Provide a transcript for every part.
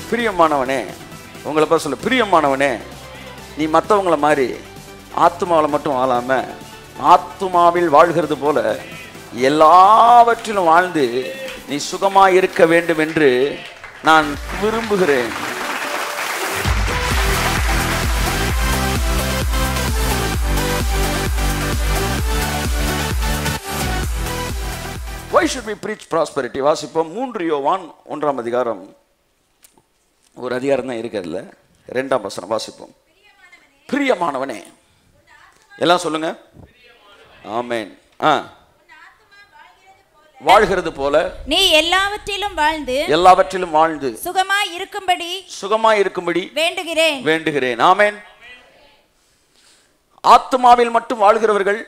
பிரியமானவனே உங்களை பார்த்து சொல்ல பிரியமானவனே நீ மற்றவங்கள மாதிரி ஆத்மாவில் மட்டும் வாழாம ஆத்மாவில் வாழ்கிறது போல எல்லாவற்றிலும் வாழ்ந்து நீ சுகமாய் இருக்க வேண்டும் என்று நான் விரும்புகிறேன் Why should we preach prosperity? வாசிப்போம் மூன்று யோவான் ஒன்றாம் அதிகாரம் ஒரு அதிகாரம் தான் இருக்கிறதுல ரெண்டாம் வசனம் வாசிப்போம் பிரியமானவனே எல்லாம் சொல்லுங்க ஆமென் ஆ வாழ்கிறது போல நீ எல்லாவற்றிலும் வாழ்ந்து எல்லாவற்றிலும் வாழ்ந்து சுகமாய் இருக்கும்படி சுகமாய் இருக்கும்படி வேண்டுகிறேன் வேண்டுகிறேன் ஆமென் ஆத்மாவில் மட்டும் வாழ்கிறவர்கள்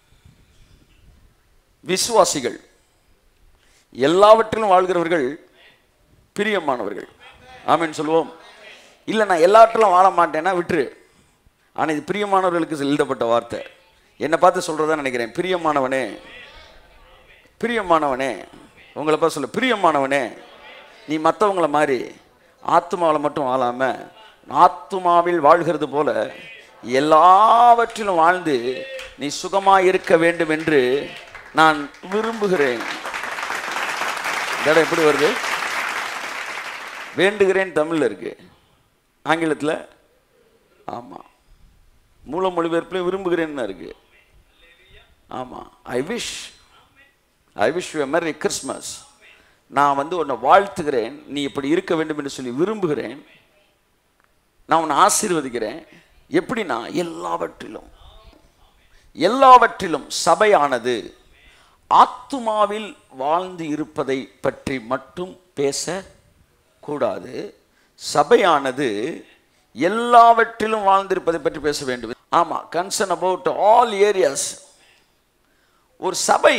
விசுவாசிகள் எல்லாவற்றிலும் வாழ்கிறவர்கள் பிரியமானவர்கள் ஆமென் சொல்லுவோம் இல்லை நான் எல்லாவற்றிலும் வாழ மாட்டேன்னா விட்டுரு ஆனால் இது பிரியமானவர்களுக்கு எழுதப்பட்ட வார்த்தை என்னை பார்த்து சொல்றதா நினைக்கிறேன் பிரியமானவனே பிரியமானவனே உங்களை பார்த்து சொல்ல பிரியமானவனே நீ மற்றவங்கள மாதிரி ஆத்மாவில் மட்டும் வாழாம ஆத்மாவில் வாழ்கிறது போல எல்லாவற்றிலும் வாழ்ந்து நீ சுகமாக இருக்க வேண்டும் என்று நான் விரும்புகிறேன் இந்த இடம் எப்படி வருது வேண்டுகிறேன் தமிழ்ல இருக்கு ஆங்கிலத்தில் ஆமாம் மூல மொழிபெயர்ப்புலையும் விரும்புகிறேன்னு தான் இருக்கு ஆமாம் I wish I wish you merry Christmas நான் வந்து உன்னை வாழ்த்துகிறேன் நீ இப்படி இருக்க வேண்டும் என்று சொல்லி விரும்புகிறேன் நான் உன்னை ஆசீர்வதிக்கிறேன் எப்படின்னா எல்லாவற்றிலும் எல்லாவற்றிலும் சபையானது ஆத்துமாவில் வாழ்ந்து இருப்பதை பற்றி மட்டும் பேசக்கூடாது சபையானது எல்லாவற்றிலும் வாழ்ந்திருப்பதை பற்றி பேச வேண்டும் ஆமா கன்சர்ன் அபவுட் ஆல் ஏரியாஸ் ஒரு சபை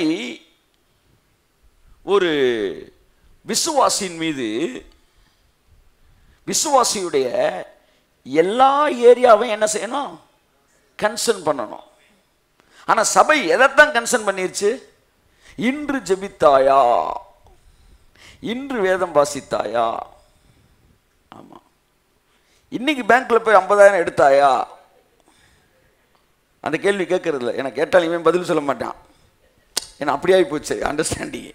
ஒரு விசுவாசியின் மீது விசுவாசியுடைய எல்லா ஏரியாவையும் என்ன செய்யணும் கன்சர்ன் பண்ணணும் ஆனா சபை எதைத்தான் கன்சர்ன் பண்ணிருச்சு இன்று ஜெபித்தாயா இன்று வேதம் வாசித்தாயா ஆமா இன்னைக்கு பேங்க்ல போய் ஐம்பதாயிரம் எடுத்தாயா அந்த கேள்வி கேட்கறது இல்லை எனக்கு கேட்டால் இவன் பதில் சொல்ல மாட்டான் ஏன்னா அப்படியாகி போச்சு அண்டர்ஸ்டாண்டிங்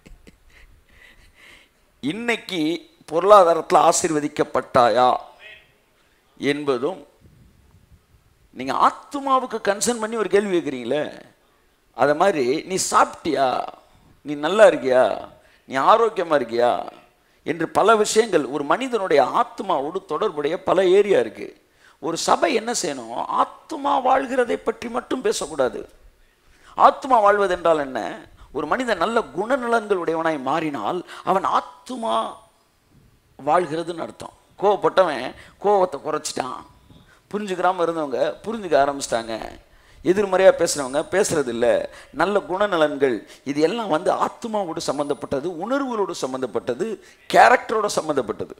இன்னைக்கு பொருளாதாரத்தில் ஆசீர்வதிக்கப்பட்டாயா என்பதும் நீங்க ஆத்மாவுக்கு கன்சர்ன் பண்ணி ஒரு கேள்வி கேட்குறீங்களே அதை மாதிரி நீ சாப்பிட்டியா நீ நல்லா இருக்கியா நீ ஆரோக்கியமா இருக்கியா என்று பல விஷயங்கள் ஒரு மனிதனுடைய ஆத்மாவோடு தொடர்புடைய பல ஏரியா இருக்கு ஒரு சபை என்ன செய்யணும் ஆத்மா வாழ்கிறதை பற்றி மட்டும் பேசக்கூடாது ஆத்மா வாழ்வது என்றால் என்ன ஒரு மனிதன் நல்ல குணநலன்கள் உடையவனாய் மாறினால் அவன் ஆத்மா வாழ்கிறதுன்னு அர்த்தம் கோவப்பட்டவன் கோவத்தை குறைச்சிட்டான் புரிஞ்சுக்கிறாம இருந்தவங்க புரிஞ்சுக்க ஆரம்பிச்சிட்டாங்க எதிர்மறையாக பேசுகிறவங்க பேசுறது இல்ல நல்ல குணநலன்கள் இது எல்லாம் வந்து ஆத்மாவோடு சம்மந்தப்பட்டது உணர்வுகளோடு சம்மந்தப்பட்டது கேரக்டரோட சம்மந்தப்பட்டது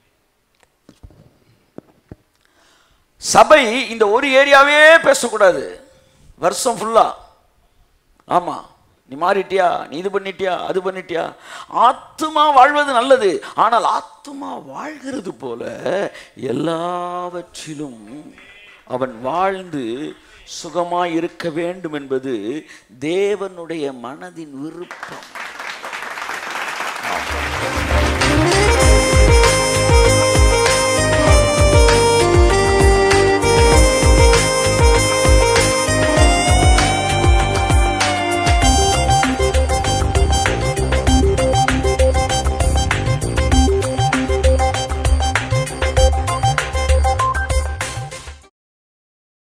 சபை இந்த ஒரு ஏரியாவே பேசக்கூடாது வருஷம் ஃபுல்லா ஆமா நீ மாறிட்டியா நீ இது பண்ணிட்டியா அது பண்ணிட்டியா ஆத்துமா வாழ்வது நல்லது ஆனால் ஆத்துமா வாழ்கிறது போல எல்லாவற்றிலும் அவன் வாழ்ந்து சுகமாய் இருக்க வேண்டும் என்பது தேவனுடைய மனதின் விருப்பம்